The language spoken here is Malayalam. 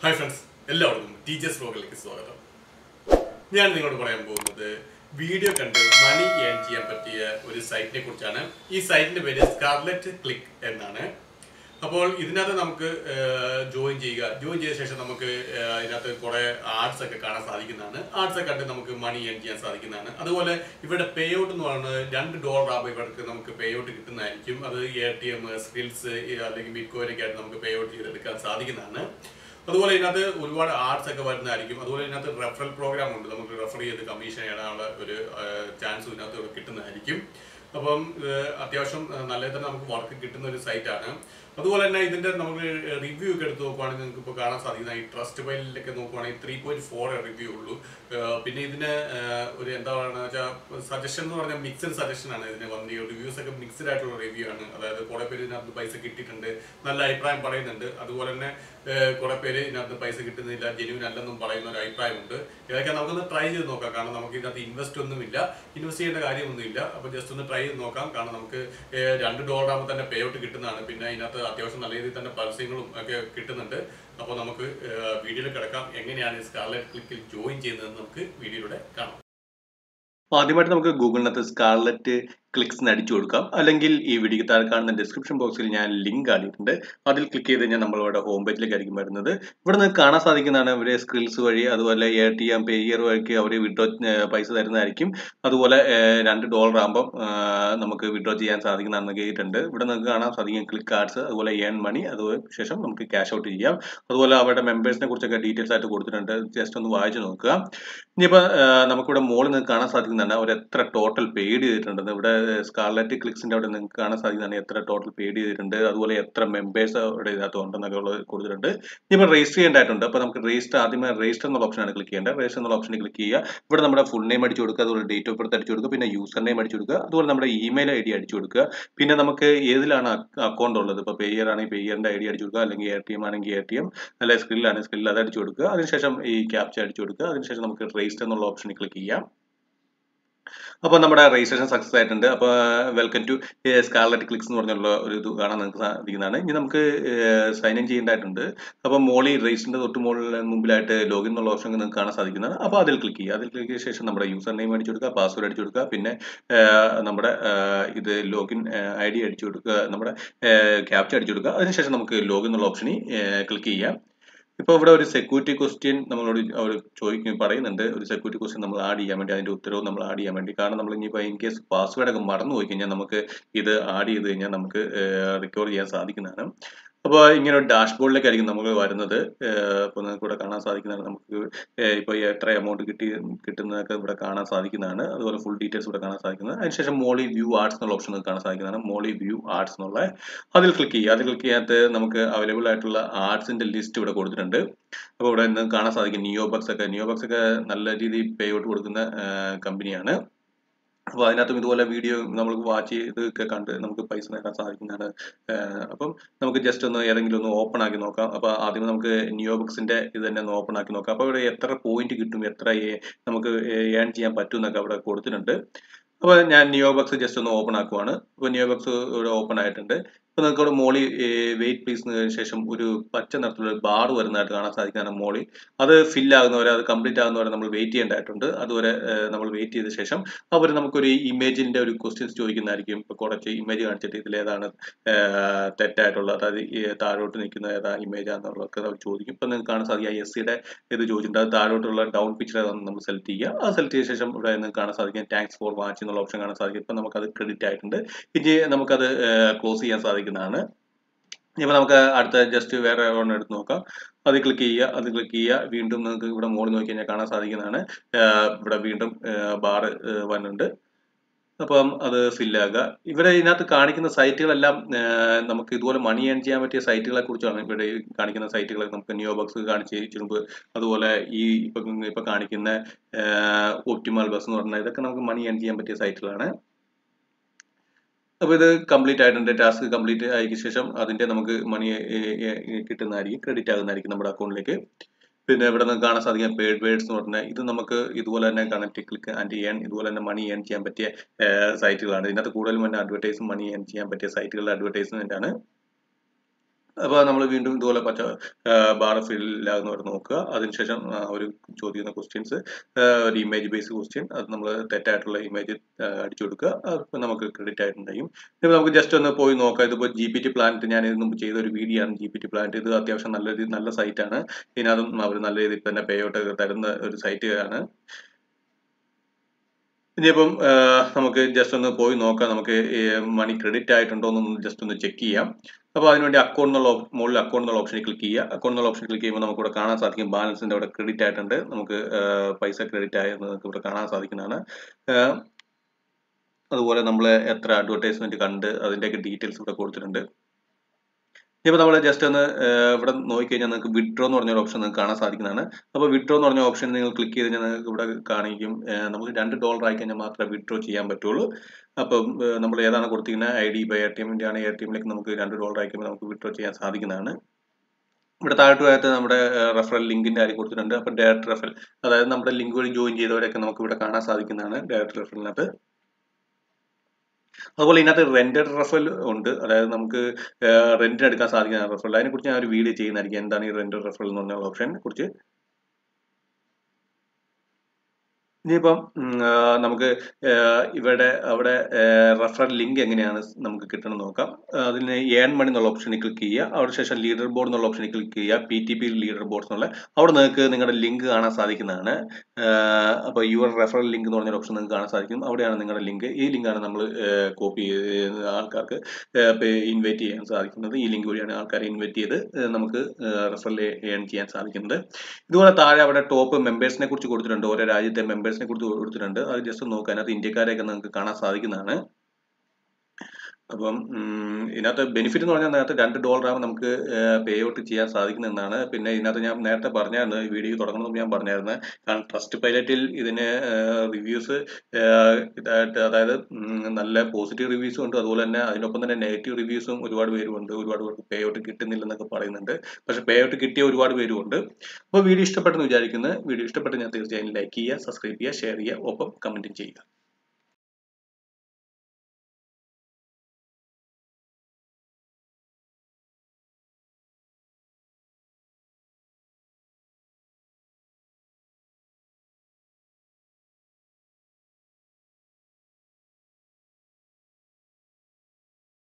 ഹായ് ഫ്രണ്ട്സ് എല്ലാവർക്കും ടീച്ചേഴ്സ് ബ്ലോഗിലേക്ക് സ്വാഗതം ഞാൻ നിങ്ങളോട് പറയാൻ പോകുന്നത് വീഡിയോ കണ്ട് മണി ഏൺ ചെയ്യാൻ പറ്റിയ ഒരു സൈറ്റിനെ കുറിച്ചാണ് ഈ സൈറ്റിന്റെ പേര് സ്കാർലെറ്റ് ക്ലിക്ക് എന്നാണ് അപ്പോൾ ഇതിനകത്ത് നമുക്ക് ജോയിൻ ചെയ്യുക ജോയിൻ ചെയ്ത ശേഷം നമുക്ക് ഏഹ്, ഇതിനകത്ത് കുറെ ആർട്സ് ഒക്കെ കാണാൻ സാധിക്കുന്നതാണ് ആർട്സ് ഒക്കെ കണ്ട് നമുക്ക് മണി ഏൺ ചെയ്യാൻ സാധിക്കുന്നതാണ് അതുപോലെ ഇവിടെ പേ ഔട്ട് എന്ന് പറയുന്നത് രണ്ട് ഡോളർ ആകുമ്പോൾ ഇവർക്ക് നമുക്ക് പേ ഔട്ട് കിട്ടുന്നതായിരിക്കും അത് എ ടി എം സ്കിൽസ് അല്ലെങ്കിൽ ബിറ്റ്കോയിനൊക്കെ ആയിട്ട് നമുക്ക് പേ ഔട്ട് ചെയ്തെടുക്കാൻ സാധിക്കുന്നതാണ് അതുപോലെ ഇതിനകത്ത് ഒരുപാട് ആർട്സ് ഒക്കെ വരുന്നതായിരിക്കും അതുപോലെ ഇതിനകത്ത് റെഫറൽ പ്രോഗ്രാം ഉണ്ട് നമുക്ക് റെഫർ ചെയ്ത് കമ്മീഷൻ നേടാനുള്ള ഒരു ചാൻസ് ഇതിനകത്ത് കിട്ടുന്നതായിരിക്കും അപ്പം ഇത് അത്യാവശ്യം ആ, നല്ല തന്നെ നമുക്ക് വർക്ക് കിട്ടുന്ന ഒരു സൈറ്റാണ് അതുപോലെ തന്നെ ഇതിന്റെ നമുക്ക് റിവ്യൂ ഒക്കെ എടുത്ത് നോക്കുവാണെങ്കിൽ നിങ്ങൾക്ക് ഇപ്പോൾ കാണാൻ സാധിക്കുന്ന ഈ ട്രസ്റ്റ് ഫയലിലൊക്കെ നോക്കുവാണെങ്കിൽ ത്രീ പോയിന്റ് ഫോർ റിവ്യൂ ഉള്ളൂ ആ, പിന്നെ ഇതിന് ആ, ഒരു എന്താ പറയുക വെച്ചാൽ സജഷൻ എന്ന് പറഞ്ഞാൽ മിക്സഡ് സജഷൻ ആണ് ഇതിന് വന്ന റിവ്യൂസ് ഒക്കെ മിക്സഡ് ആയിട്ടുള്ള റിവ്യൂ ആണ് അതായത് കുറെ പേര് ഇതിനകത്ത് പൈസ കിട്ടിയിട്ടുണ്ട് നല്ല അഭിപ്രായം പറയുന്നുണ്ട് അതുപോലെ തന്നെ ഏഹ്, കുറെ പേര് ഇതിനകത്ത് പൈസ കിട്ടുന്നില്ല ജെന്യൂൻ അല്ലെന്നും പറയുന്ന ഒരു അഭിപ്രായമുണ്ട് ഇതൊക്കെ നമുക്കൊന്ന് ട്രൈ ചെയ്ത് നോക്കാം കാരണം നമുക്ക് ഇതിനകത്ത് ഇൻവെസ്റ്റ് ഒന്നുമില്ല ഇൻവെസ്റ്റ് ചെയ്യേണ്ട കാര്യമൊന്നുമില്ല അപ്പോൾ ജസ്റ്റ് ഒന്ന് ട്രൈ ചെയ്ത് നോക്കാം കാരണം നമുക്ക് ഏഹ്, രണ്ട് ഡോളർ ആകുമ്പോൾ തന്നെ പേ ഔട്ട് കിട്ടുന്നതാണ് പിന്നെ ഇതിനകത്ത് അത്യാവശ്യം നല്ല രീതിയിൽ തന്നെ പരസ്യങ്ങളും ഒക്കെ കിട്ടുന്നുണ്ട് അപ്പോൾ നമുക്ക് വീഡിയോയിൽ കിടക്കാം എങ്ങനെയാണ് ഈ സ്കാർലെറ്റ് ക്ലിക്കിൽ ജോയിൻ ചെയ്യുന്നതെന്ന് നമുക്ക് വീഡിയോയിലൂടെ കാണാം ആദ്യമായിട്ട് നമുക്ക് ഗൂഗിളിനകത്ത് സ്കാർലറ്റ് ക്ലിക്സ് എന്ന് അടിച്ചു കൊടുക്കാം അല്ലെങ്കിൽ ഈ വീഡിയോ താഴെ കാണുന്ന ഡിസ്ക്രിപ്ഷൻ ബോക്സിൽ ഞാൻ ലിങ്ക് ആടിയിട്ടുണ്ട് അതിൽ ക്ലിക്ക് ചെയ്ത് കഴിഞ്ഞാൽ നമ്മളിവിടെ ഹോം പേജിലേക്കായിരിക്കും വരുന്നത് ഇവിടെ നിങ്ങൾക്ക് കാണാൻ സാധിക്കുന്നതാണ് ഇവരെ സ്കിൽസ് വഴി അതുപോലെ എ ടി എം പേയർ വഴിക്ക് അവർ വിഡ്രോ പൈസ തരുന്നതായിരിക്കും അതുപോലെ ഏഹ്, രണ്ട് ഡോളർ ആകുമ്പോൾ നമുക്ക് വിഡ്രോ ചെയ്യാൻ സാധിക്കുന്നതാണെന്ന് കേട്ടിട്ടുണ്ട് ഇവിടെ നിങ്ങൾക്ക് കാണാൻ സാധിക്കും ക്ലിക്ക് കാർഡ്സ് അതുപോലെ ഏൺ മണി അതുപോലെ ശേഷം നമുക്ക് ക്യാഷ് ഔട്ട് ചെയ്യാം അതുപോലെ അവരുടെ മെമ്പേഴ്സിനെ കുറിച്ചൊക്കെ ഡീറ്റെയിൽസ് ആയിട്ട് കൊടുത്തിട്ടുണ്ട് ജസ്റ്റ് ഒന്ന് വായിച്ചു നോക്കുക ഇനിയിപ്പോൾ നമുക്കിവിടെ മുകളിൽ നിങ്ങൾക്ക് കാണാൻ സാധിക്കുന്നതാണ് അവർ എത്ര ടോട്ടൽ പെയ്ഡ് ചെയ്തിട്ടുണ്ടെന്ന് ഇവിടെ സ്കാർലറ്റ് ക്ലിക്സിന്റെ അവിടെ നിങ്ങൾക്ക് കാണാൻ സാധിക്കുന്നതാണ് എത്ര ടോട്ടൽ പെയ്ഡ് ചെയ്തിട്ടുണ്ട് അതുപോലെ എത്ര മെമ്പേഴ്സ് അവിടെ ഇതിനകത്ത് ഉണ്ടെന്നൊക്കെ ഉള്ളത് കൊടുത്തിട്ടുണ്ട് ഇനിയിപ്പോൾ രജിസ്റ്റർ ചെയ്യേണ്ടതായിട്ടുണ്ട് അപ്പോൾ നമുക്ക് രജിസ്റ്റർ ആദ്യമേ രജിസ്റ്റർ എന്നുള്ള ഓപ്ഷനാണ് ക്ലിക്ക് ചെയ്യേണ്ടത് രജിസ്റ്റർ എന്നുള്ള ഓപ്ഷനിൽ ക്ലിക്ക് ചെയ്യുക ഇവിടെ നമ്മുടെ ഫുൾ നെയിം അടിച്ചു കൊടുക്കുക അതുപോലെ ഡേറ്റ് ഓഫ് ബർത്ത് അടിച്ചു കൊടുക്കുക പിന്നെ യൂസർ നെയിം അടിച്ചു കൊടുക്കുക അതുപോലെ നമ്മുടെ ഇമെയിൽ ഐ ഡി അടിച്ചു കൊടുക്കുക പിന്നെ നമുക്ക് ഏതിലാണ് അക്കൗണ്ട് ഉള്ളത് ഇപ്പോൾ പേയർ ആണെങ്കിൽ പേയറിന്റെ ഐ ഡി അടിച്ചു കൊടുക്കുക അല്ലെങ്കിൽ എ ടി എം ആണെങ്കിൽ എ ടി എം അല്ലെങ്കിൽ സ്കില്ലാണെങ്കിൽ സ്കിൽ അത് അടിച്ചു കൊടുക്കുക അതിനുശേഷം ഈ ക്യാപ്ച അടിച്ചു കൊടുക്കുക അതിനുശേഷം നമുക്ക് രജിസ്റ്റർ എന്നുള്ള ഓപ്ഷനിൽ ക്ലിക്ക് ചെയ്യാം അപ്പോൾ നമ്മുടെ രജിസ്ട്രേഷൻ സക്സസ് ആയിട്ടുണ്ട് അപ്പോൾ വെൽക്കം ടു സ്കാർലറ്റ് ക്ലിക്സ് എന്ന് പറഞ്ഞുള്ള ഒരു ഇത് കാണാൻ നിങ്ങൾക്ക് സാധിക്കുന്നതാണ് ഇനി നമുക്ക് സൈൻ ഇൻ ചെയ്യേണ്ടതായിട്ടുണ്ട് അപ്പോൾ മോളി രജിസ്റ്ററിന്റെ തൊട്ട് മുകളിൽ മുമ്പിലായിട്ട് ലോഗിൻ എന്നുള്ള ഓപ്ഷൻ നിങ്ങൾക്ക് കാണാൻ സാധിക്കുന്നതാണ് അപ്പോൾ അതിൽ ക്ലിക്ക് ചെയ്യുക അതിൽ ക്ലിക്ക് ചെയ്ത ശേഷം നമ്മുടെ യൂസർ നെയിം അടിച്ചു കൊടുക്കുക പാസ്വേഡ് അടിച്ചു കൊടുക്കുക പിന്നെ ഏഹ്, നമ്മുടെ ഏഹ്, ഇത് ലോഗിൻ ഐ ഡി അടിച്ചു കൊടുക്കുക നമ്മുടെ ക്യാപ്ച അടിച്ചു കൊടുക്കുക അതിനുശേഷം നമുക്ക് ലോഗിൻ എന്നുള്ള ഓപ്ഷനിൽ ക്ലിക്ക് ചെയ്യാം ഇപ്പോൾ ഇവിടെ ഒരു സെക്യൂരിറ്റി ക്വസ്റ്റ്യൻ നമ്മളോട് അവർ ചോദിക്കും പറയുന്നുണ്ട് ഒരു സെക്യൂരിറ്റി ക്വസ്റ്റ്യൻ നമ്മൾ ആഡ് ചെയ്യാൻ വേണ്ടി അതിന്റെ ഉത്തരവ് നമ്മൾ ആഡ് ചെയ്യാൻ വേണ്ടി കാരണം നമ്മൾ ഇനിയിപ്പോൾ ഇൻ കേസ് പാസ്വേഡ് ഒക്കെ മറന്നു പോയി കഴിഞ്ഞാൽ നമുക്ക് ഇത് ആഡ് ചെയ്ത് കഴിഞ്ഞാൽ നമുക്ക് റിക്കവർ ചെയ്യാൻ സാധിക്കുന്നതാണ് അപ്പോൾ ഇങ്ങനെ ഒരു ഡാഷ്ബോർഡിലേക്കായിരിക്കും നമുക്ക് വരുന്നത് അപ്പോൾ നിങ്ങൾക്ക് ഇവിടെ കാണാൻ സാധിക്കുന്നതാണ് നമുക്ക് ഇപ്പോൾ എത്ര എമൗണ്ട് കിട്ടി കിട്ടുന്നതൊക്കെ ഇവിടെ കാണാൻ സാധിക്കുന്നതാണ് അതുപോലെ ഫുൾ ഡീറ്റെയിൽസ് ഇവിടെ കാണാൻ സാധിക്കുന്നത് അതിനുശേഷം മോളി വ്യൂ ആർട്സ് എന്നുള്ള ഓപ്ഷൻ നിങ്ങൾക്ക് കാണാൻ സാധിക്കുന്നതാണ് മോളി വ്യൂ ആർട്സ് എന്നുള്ള അതിൽ ക്ലിക്ക് ചെയ്യുക അതിൽ ക്ലിക്ക് ചെയ്യാത്ത നമുക്ക് അവൈലബിൾ ആയിട്ടുള്ള ആർട്സിന്റെ ലിസ്റ്റ് ഇവിടെ കൊടുത്തിട്ടുണ്ട് അപ്പോൾ ഇവിടെ നിങ്ങൾക്ക് കാണാൻ സാധിക്കും നിയോബക്സ് ഒക്കെ നിയോബക്സ് ഒക്കെ നല്ല രീതിയിൽ പേ ഔട്ട് കൊടുക്കുന്ന കമ്പനിയാണ് അപ്പോൾ അതിനകത്തും ഇതുപോലെ വീഡിയോ നമ്മൾ വാച്ച് ചെയ്തൊക്കെ കണ്ട് നമുക്ക് പൈസ നേടാൻ സാധിക്കുന്നതാണ് ഏഹ് അപ്പം നമുക്ക് ജസ്റ്റ് ഒന്ന് ഏതെങ്കിലും ഒന്ന് ഓപ്പൺ ആക്കി നോക്കാം അപ്പോൾ ആദ്യം നമുക്ക് നിയോബക്സിന്റെ ഇത് തന്നെ ഒന്ന് ഓപ്പൺ ആക്കി നോക്കാം അപ്പോൾ ഇവിടെ എത്ര പോയിന്റ് കിട്ടും എത്ര ഏ- നമുക്ക് ഏൺ ചെയ്യാൻ പറ്റും എന്നൊക്കെ അവിടെ കൊടുത്തിട്ടുണ്ട് അപ്പോൾ ഞാൻ നിയോബക്സ് ജസ്റ്റ് ഒന്ന് ഓപ്പൺ ആക്കുവാണ് അപ്പോൾ നിയോബക്സ് ഇവിടെ ഓപ്പൺ ആയിട്ടുണ്ട് ഇപ്പോൾ നിങ്ങൾക്ക് ഇവിടെ മോളി വെയിറ്റ് പ്ലീസിന് ശേഷം ഒരു പച്ച നിറത്തിലുള്ള ബാർ വരുന്നതായിട്ട് കാണാൻ സാധിക്കുന്നതാണ് മോളി അത് ഫിൽ ആകുന്നവരെ അത് കംപ്ലീറ്റ് ആകുന്നവരെ നമ്മൾ വെയിറ്റ് ചെയ്യേണ്ടതായിട്ടുണ്ട് അതുവരെ ഏഹ്, നമ്മൾ വെയിറ്റ് ചെയ്ത ശേഷം അവർ നമുക്കൊരു ഇമേജിന്റെ ഒരു ക്വസ്റ്റ്യൻസ് ചോദിക്കുന്നതായിരിക്കും ഇപ്പോൾ കുറച്ച് ഇമേജ് കാണിച്ചിട്ട് ഇതിലേതാണ് ഏഹ്, തെറ്റായിട്ടുള്ള അതായത് ഈ താഴോട്ട് നിൽക്കുന്ന ഏതാ ഇമേജ് ആണെന്നുള്ളതൊക്കെ അവർ ചോദിക്കും ഇപ്പം നിങ്ങൾക്ക് കാണാൻ സാധിക്കും ഐ എസ് സിയുടെ ഇത് ചോദിച്ചിട്ടുണ്ട് അത് താഴോട്ടുള്ള ഡൗൺ പിക്ചർ ഏതാണെന്ന് നമ്മൾ സെലക്ട് ചെയ്യുക അത് സെലക്ട് ചെയ്ത ശേഷം ഇവിടെ നിങ്ങൾക്ക് കാണാൻ സാധിക്കും താങ്ക്സ് ഫോർ വാച്ച് എന്നുള്ള ഓപ്ഷൻ കാണാൻ സാധിക്കും ഇപ്പം നമുക്കത് ക്രെഡിറ്റ് ആയിട്ടുണ്ട് ഇനി നമുക്കത് ക്ലോസ് ചെയ്യാൻ സാധിക്കുന്നതാണ് ഇപ്പൊ നമുക്ക് അടുത്ത ജസ്റ്റ് വേറെ ഒരെണ്ണം എടുത്ത് നോക്കാം അത് ക്ലിക്ക് ചെയ്യുക അത് ക്ലിക്ക് ചെയ്യുക വീണ്ടും നിങ്ങൾക്ക് ഇവിടെ മോളിൽ നോക്കി കഴിഞ്ഞാൽ കാണാൻ സാധിക്കുന്നതാണ് ആഹ് ഇവിടെ വീണ്ടും ബാർ വന്നിട്ടുണ്ട് അപ്പം അത് ഫില്ലാക്കുക ഇവിടെ ഇതിനകത്ത് കാണിക്കുന്ന സൈറ്റുകളെല്ലാം ആഹ് നമുക്ക് ഇതുപോലെ മണി ഏൺ ചെയ്യാൻ പറ്റിയ സൈറ്റുകളെ കുറിച്ചാണ് ഇവിടെ ഈ കാണിക്കുന്ന സൈറ്റുകൾ നമുക്ക് നിയോ ബക്സ് കാണിച്ച് ചുരുമ്പ് അതുപോലെ ഈ ഇപ്പൊ ഇപ്പൊ കാണിക്കുന്ന ഒപ്റ്റിമൽ ബസ് എന്ന് പറഞ്ഞാൽ ഇതൊക്കെ നമുക്ക് മണി ഏൺ ചെയ്യാൻ പറ്റിയ സൈറ്റുകളാണ് അപ്പോൾ ഇത് കംപ്ലീറ്റ് ആയിട്ടുണ്ട് ടാസ്ക് കംപ്ലീറ്റ് ആയതിനു ശേഷം അതിന്റെ നമുക്ക് മണി കിട്ടുന്നതായിരിക്കും ക്രെഡിറ്റ് ആകുന്നതായിരിക്കും നമ്മുടെ അക്കൗണ്ടിലേക്ക് പിന്നെ ഇവിടെ നിന്ന് കാണാൻ സാധിക്കും പേഡ് വേർഡ്സ് എന്ന് പറഞ്ഞാൽ ഇത് നമുക്ക് ഇതുപോലെ തന്നെ കണക്ട് ക്ലിക്ക് ആൻഡ് ഏൺ ഇതുപോലെ തന്നെ മണി ഏൺ ചെയ്യാൻ പറ്റിയ സൈറ്റുകളാണ് ഇതിനകത്ത് കൂടുതലും തന്നെ അഡ്വർടൈസും മണി ഏൺ ചെയ്യാൻ പറ്റിയ സൈറ്റുകളുടെ അഡ്വർടൈസ്മെന്റ് ആണ് അപ്പോൾ നമ്മൾ വീണ്ടും ഇതുപോലെ പച്ച ബാർ ഫില്ലാകുന്നവർ നോക്കുക അതിനുശേഷം അവർ ചോദിക്കുന്ന ക്വസ്റ്റ്യൻസ് ഒരു ഇമേജ് ബേസ്ഡ് ക്വസ്റ്റ്യൻ അത് നമ്മൾ തെറ്റായിട്ടുള്ള ഇമേജ് അടിച്ചു കൊടുക്കുക അപ്പോൾ നമുക്ക് ക്രെഡിറ്റ് ആയിട്ടുണ്ടായും ഇപ്പോൾ നമുക്ക് ജസ്റ്റ് ഒന്ന് പോയി നോക്കാം ഇതിപ്പോൾ ജി പി ടി പ്ലാനറ്റ് ഞാൻ ഇതിന് മുമ്പ് ചെയ്ത ഒരു വീഡിയോ ആണ് ജി പി ടി പ്ലാനറ്റ് ഇത് അത്യാവശ്യം നല്ല രീതി നല്ല സൈറ്റാണ് ഇതിനകത്തും അവർ നല്ല രീതിയിൽ തന്നെ പേ ഔട്ട് തരുന്ന ഒരു സൈറ്റ് ആണ് ഇനിയിപ്പം നമുക്ക് ജസ്റ്റ് ഒന്ന് പോയി നോക്കാം നമുക്ക് മണി ക്രെഡിറ്റ് ആയിട്ടുണ്ടോ എന്ന് ജസ്റ്റ് ഒന്ന് ചെക്ക് ചെയ്യാം അപ്പോൾ അതിനുവേണ്ടി അക്കൗണ്ട് എന്നുള്ള മുകളിൽ അക്കൗണ്ട് എന്നുള്ള ഓപ്ഷനിൽ ക്ലിക്ക് ചെയ്യുക അക്കൗണ്ട് എന്നുള്ള ഓപ്ഷൻ ക്ലിക്ക് ചെയ്യുമ്പോൾ നമുക്ക് ഇവിടെ കാണാൻ സാധിക്കും ബാലൻസിൻ്റെ അവിടെ ക്രെഡിറ്റ് ആയിട്ടുണ്ട് നമുക്ക് പൈസ ക്രെഡിറ്റ് ആയെന്ന് നമുക്ക് ഇവിടെ കാണാൻ സാധിക്കുന്നതാണ് അതുപോലെ നമ്മൾ എത്ര അഡ്വർടൈസ്മെന്റ് കണ്ട് അതിൻ്റെയൊക്കെ ഡീറ്റെയിൽസ് ഇവിടെ കൊടുത്തിട്ടുണ്ട് ഇപ്പോൾ നമ്മൾ ജസ്റ്റ് ഒന്ന് ഇവിടെ നോക്കിക്കഴിഞ്ഞാൽ നിങ്ങൾക്ക് വിഡ്രോ എന്ന് പറഞ്ഞ ഒരു ഓപ്ഷൻ നിങ്ങൾക്ക് കാണാൻ സാധിക്കുന്നതാണ് അപ്പോൾ വിഡ്രോ എന്ന് പറഞ്ഞ ഓപ്ഷൻ നിങ്ങൾ ക്ലിക്ക് ചെയ്ത് കഴിഞ്ഞാൽ നിങ്ങൾക്ക് ഇവിടെ കാണിക്കും നമുക്ക് രണ്ട് ഡോളർ ആയി കഴിഞ്ഞാൽ മാത്രമേ വിഡ്രോ ചെയ്യാൻ പറ്റുള്ളൂ അപ്പം നമ്മൾ ഏതാണ് കൊടുത്തിരിക്കുന്നത് I D by A T എമ്മിൻ്റെ ആണ് എ ടി എമ്മിലേക്ക് നമുക്ക് രണ്ട് ഡോളർ ആയിക്കുമ്പോൾ നമുക്ക് വിഡ്രോ ചെയ്യാൻ സാധിക്കുന്നതാണ് ഇവിടെ താഴോട്ട് നമ്മുടെ റെഫറൽ ലിങ്കിന്റെ കാര്യം കൊടുത്തിട്ടുണ്ട് അപ്പം ഡയറക്റ്റ് റെഫറൽ അതായത് നമ്മുടെ ലിങ്ക് വഴി ജോയിൻ ചെയ്തവരൊക്കെ നമുക്ക് ഇവിടെ കാണാൻ സാധിക്കുന്നതാണ് ഡയറക്റ്റ് റെഫറലിനകത്ത് അതുപോലെ ഇതിനകത്ത് റെന്റഡ് റെഫൽ ഉണ്ട് അതായത് നമുക്ക് റെന്റിന് എടുക്കാൻ സാധിക്കുന്ന റെഫൽ അതിനെക്കുറിച്ച് ഞാൻ ഒരു വീഡിയോ ചെയ്യുന്നതായിരിക്കും എന്താണ് ഈ റെന്റഡ് റെഫൽ എന്ന് പറഞ്ഞ ഓപ്ഷനെ കുറിച്ച് ഇനിയിപ്പം നമുക്ക് ഇവിടെ അവിടെ റെഫറൽ ലിങ്ക് എങ്ങനെയാണ് നമുക്ക് കിട്ടണമെന്ന് നോക്കാം അതിന് ഏൺ മണി എന്നുള്ള ഓപ്ഷനിൽ ക്ലിക്ക് ചെയ്യുക അവിടെ ശേഷം ലീഡർ ബോർഡ് എന്നുള്ള ഓപ്ഷനിൽ ക്ലിക്ക് ചെയ്യുക P T P leader board എന്നുള്ള അവിടെ നിങ്ങൾക്ക് നിങ്ങളുടെ ലിങ്ക് കാണാൻ സാധിക്കുന്നതാണ് അപ്പോൾ യുവർ റെഫറൽ ലിങ്ക് എന്ന് പറഞ്ഞൊരു ഓപ്ഷൻ നിങ്ങൾക്ക് കാണാൻ സാധിക്കും അവിടെയാണ് നിങ്ങളുടെ ലിങ്ക് ഈ ലിങ്കാണ് നമ്മൾ കോപ്പി ചെയ്ത് ആൾക്കാർക്ക് ഇൻവൈറ്റ് ചെയ്യാൻ സാധിക്കുന്നത് ഈ ലിങ്ക് വഴിയാണ് ആൾക്കാരെ ഇൻവൈറ്റ് ചെയ്ത് നമുക്ക് റെഫറൽ ഏൺ ചെയ്യാൻ സാധിക്കുന്നത് ഇതുപോലെ താഴെ അവിടെ ടോപ്പ് മെമ്പേഴ്സിനെ കുറിച്ച് കൊടുത്തിട്ടുണ്ട് ഓരോ രാജ്യത്തെ മെമ്പേഴ്സിനെ കുറിച്ച് കൊടുത്തിട്ടുണ്ട് അത് ജസ്റ്റ് നോക്കുക അതിനകത്ത് ഇന്ത്യക്കാരെയൊക്കെ നിങ്ങൾക്ക് കാണാൻ സാധിക്കുന്നതാണ് അപ്പം ഇതിനകത്ത് ബെനിഫിറ്റ് എന്ന് പറഞ്ഞാൽ അതിനകത്ത് രണ്ട് ഡോളർ ആകുമ്പോൾ നമുക്ക് പേ ഔട്ട് ചെയ്യാൻ സാധിക്കുന്നതാണ് പിന്നെ ഇതിനകത്ത് ഞാൻ നേരത്തെ പറഞ്ഞായിരുന്നു ഈ വീഡിയോ തുടങ്ങണമെന്ന് ഞാൻ പറഞ്ഞായിരുന്നു കാരണം ട്രസ്റ്റ് പൈലറ്റിൽ ഇതിന് റിവ്യൂസ് ഇതായിട്ട് അതായത് നല്ല പോസിറ്റീവ് റിവ്യൂസും ഉണ്ട് അതുപോലെ തന്നെ അതിനൊപ്പം തന്നെ നെഗറ്റീവ് റിവ്യൂസും ഒരുപാട് പേരുണ്ട് ഒരുപാട് പേർക്ക് പേ ഔട്ട് കിട്ടുന്നില്ലെന്നൊക്കെ പറയുന്നുണ്ട് പക്ഷെ പേ ഔട്ട് കിട്ടിയ ഒരുപാട് പേരും ഉണ്ട് അപ്പോൾ വീഡിയോ ഇഷ്ടപ്പെട്ടെന്ന് വിചാരിക്കുന്നു വീഡിയോ ഇഷ്ടപ്പെട്ട് ഞാൻ തീർച്ചയായും ലൈക്ക് ചെയ്യുക സബ്സ്ക്രൈബ് ചെയ്യുക ഷെയർ ചെയ്യുക ഒപ്പം കമൻറ്റും ചെയ്യുക